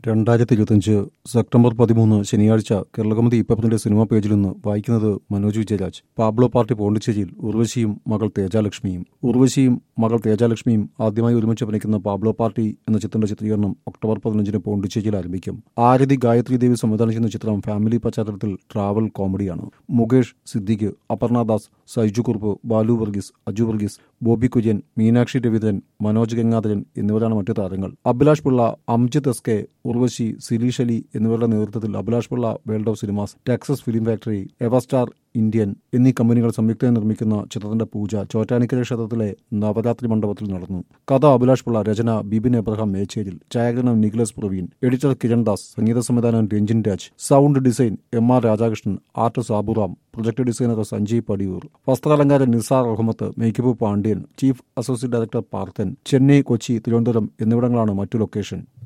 രണ്ടായിരത്തി ഇരുപത്തിയഞ്ച് സെപ്റ്റംബർ പതിമൂന്ന് ശനിയാഴ്ച കേരളകൗമുദി ഇപ്പത്തിന്റെ സിനിമാ പേജിൽ നിന്ന് വായിക്കുന്നത് മനോജ് വിജയരാജ് പാബ്ലോ പാർട്ടി പോണ്ടിച്ചേരിയിൽ ഉർവശിയും മകൾ തേജാലക്ഷ്മിയും ഉർവശിയും മകൾ തേജാലക്ഷ്മിയും ആദ്യമായി ഒരുമിച്ച് അഭിനയിക്കുന്ന പാബ്ലോ പാർട്ടി എന്ന ചിത്രത്തിന്റെ ചിത്രീകരണം ഒക്ടോബർ പതിനഞ്ചിന് പോണ്ടിച്ചേരിയിൽ ആരംഭിക്കും ആരതി ഗായത്രി ദേവി സംവിധാനം ചെയ്യുന്ന ചിത്രം ഫാമിലി പശ്ചാത്തലത്തിൽ ട്രാവൽ കോമഡിയാണ് മുകേഷ് സിദ്ദിഖ് അപർണ ദാസ് സൈജു കുറുപ്പ് ബാലു വർഗീസ് അജു വർഗീസ് ബോബി കുര്യൻ മീനാക്ഷി രവീന്ദ്രൻ മനോജ് ഗംഗാധരൻ എന്നിവരാണ് മറ്റു താരങ്ങൾ അഭിലാഷ് പിള്ള അംജിത് എസ് കെ ഉർവശി സിലീഷ് അലി എന്നിവരുടെ നേതൃത്വത്തിൽ Abhilash Pillai world of cinemas Texas film factory എവസ്റ്റാർ ഇന്ത്യൻ എന്നീ കമ്പനികൾ സംയുക്തമായി നിർമ്മിക്കുന്ന ചിത്രത്തിന്റെ പൂജ ചോറ്റാനിക്കര ക്ഷേത്രത്തിലെ നവരാത്രി മണ്ഡപത്തിൽ നടന്നു കഥ അഭിലാഷ് പിള്ള രചന ബിബിൻ എബ്രഹാം മേച്ചേരിൽ ഛായാഗ്രഹണം നിഖിലസ് പ്രവീൺ എഡിറ്റർ കിരൺ ദാസ് സംഗീത സംവിധാനം Ranjin Raj sound design M R Radhakrishnan art Saburam project designer Sanjay Padiyoor വസ്ത്രാലങ്കാരൻ Nisar Ahmed makeup Pandian chief associate director Parthan Chennai Kochi Thiruvananthapuram എന്നിവിടങ്ങളാണ് മറ്റു ലൊക്കേഷൻ